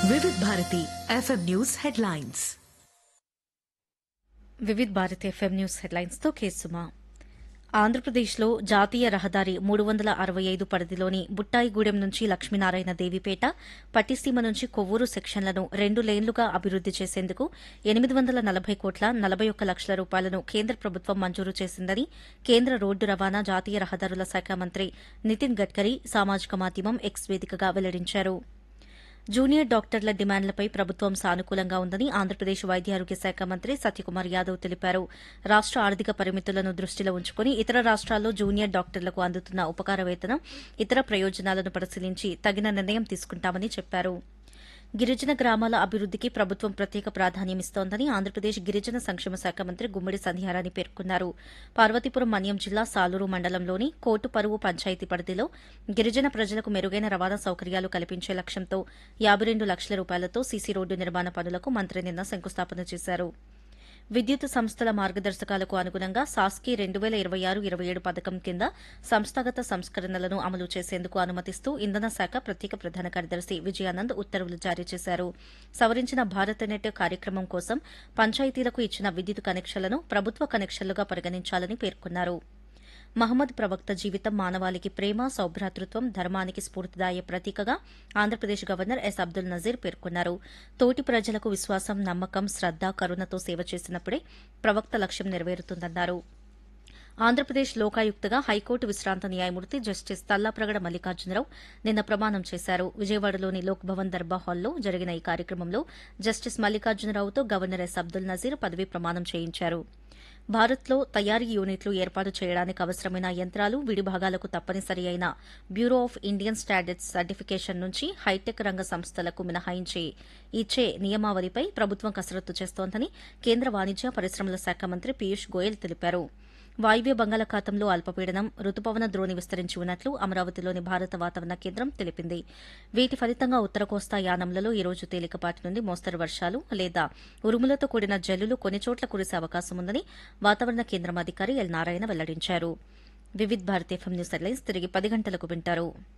Vividh Bharati FM news headlines Vividh Bharat FM news headlines తో కేసుమా ఆంధ్రప్రదేశ్లో జాతీయ రహదారి మూడు వందల అరవై ఐదు పరిధిలోని బుట్టాయిగూడెం నుంచి లక్ష్మీనారాయణ దేవిపేట పట్టిసీమ నుంచి కొవ్వూరు సెక్షన్లను రెండు లేన్లుగా అభివృద్ది చేసేందుకు ఎనిమిది వందల నలభై కోట్ల నలభై ఒక్క లక్షల రూపాయలను కేంద్ర ప్రభుత్వం మంజూరు చేసిందని కేంద్ర రోడ్డు రవాణా జాతీయ రహదారుల శాఖ మంత్రి నితిన్ గడ్కరీ సామాజిక మాధ్యమం ఎక్స్ వేదికగా వెల్లడించారు జూనియర్ డాక్టర్ల డిమాండ్లపై ప్రభుత్వం సానుకూలంగా ఉందని ఆంధ్రప్రదేశ్ వైద్య ఆరోగ్య శాఖ మంత్రి సత్యకుమార్ యాదవ్ తెలిపారు రాష్ట ఆర్థిక పరిమితులను దృష్టిలో ఉంచుకుని ఇతర రాష్ట్రాల్లో జూనియర్ డాక్టర్లకు అందుతున్న ఉపకార వేతనం ఇతర ప్రయోజనాలను పరిశీలించి తగిన నిర్ణయం తీసుకుంటామని చెప్పారు గిరిజన గ్రామాల అభివృద్దికి ప్రభుత్వం ప్రత్యేక ప్రాధాన్యమిస్తోందని ఆంధ్రప్రదేశ్ గిరిజన సంక్షేమ శాఖ మంత్రి గుమ్మడి సంధ్యారాణి పేర్కొన్నారు పార్వతీపురం మన్యం జిల్లా సాలూరు మండలంలోని కోటు పరువు పంచాయతీ పరిధిలో గిరిజన ప్రజలకు మెరుగైన రవాణా సౌకర్యాలు కల్పించే లక్ష్యంతో యాబై రెండు లక్షల రూపాయలతో సీసీ రోడ్డు నిర్మాణ పనులకు మంత్రి నిన్న శంకుస్థాపన చేశారు విద్యుత్ సంస్థల మార్గదర్శకాలకు అనుగుణంగా సాస్కీ రెండు వేల ఇరవై ఆరు ఇరవై ఏడు పథకం కింద సంస్థాగత సంస్కరణలను అమలు చేసేందుకు అనుమతిస్తూ ఇంధన శాఖ ప్రత్యేక ప్రధాన కార్యదర్శి విజయానంద్ ఉత్తర్వులు జారీ చేశారు సవరించిన భారత్ నెట్ కార్యక్రమం కోసం పంచాయతీలకు ఇచ్చిన విద్యుత్ కనెక్షన్లను ప్రభుత్వ కనెక్షన్లుగా పరిగణించాలని పేర్కొన్నారు మహమ్మద్ ప్రవక్త జీవితం మానవాళికి ప్రేమ సౌభ్రాతృత్వం ధర్మానికి స్ఫూర్తిదాయ ప్రతీకగా ఆంధ్రప్రదేశ్ గవర్నర్ ఎస్ అబ్దుల్ నజీర్ పేర్కొన్నారు తోటి ప్రజలకు విశ్వాసం నమ్మకం శ్రద్ద కరుణతో సేవ చేసినప్పుడే ప్రవక్త లక్ష్యం నెరవేరుతుందన్నారు ఆంధ్రప్రదేశ్ లోకాయుక్తగా హైకోర్టు విశ్రాంత న్యాయమూర్తి జస్టిస్ తల్లాప్రగడ మల్లికార్జునరావు నిన్న ప్రమాణం చేశారు విజయవాడలోని లోక్ భవన్ దర్బా హాల్లో జరిగిన ఈ కార్యక్రమంలో జస్టిస్ మల్లికార్జునరావుతో గవర్నర్ ఎస్ అబ్దుల్ నజీర్ పదవీ ప్రమాణం చేయించారు భారత్లో తయారీ యూనిట్లు ఏర్పాటు చేయడానికి అవసరమైన యంత్రాలు విడిభాగాలకు తప్పనిసరి అయిన bureau of Indian standards certification నుంచి హైటెక్ రంగ సంస్థలకు మినహాయించి ఇచ్చే నియమావళిపై ప్రభుత్వం కసరత్తు చేస్తోందని కేంద్ర వాణిజ్య పరిశ్రమల శాఖ మంత్రి పీయూష్ గోయల్ తెలిపారు వాయువ్య బంగాళాఖాతంలో అల్పపీడనం రుతుపవన ద్రోణి విస్తరించి ఉన్నట్లు అమరావతిలోని భారత వాతావరణ కేంద్రం తెలిపింది వీటి ఫలితంగా ఉత్తర కోస్తా యానంలలో ఈ రోజు తేలికపాటి నుండి మోస్తరు వర్షాలు లేదా ఉరుములతో కూడిన జల్లులు కొన్ని చోట్ల కురిసే అవకాశం ఉందని వాతావరణ కేంద్రం అధికారి ఎల్ నారాయణ వెల్లడించారు Vividh Bharat FM news headlines తిరిగి పది గంటలకు వింటారు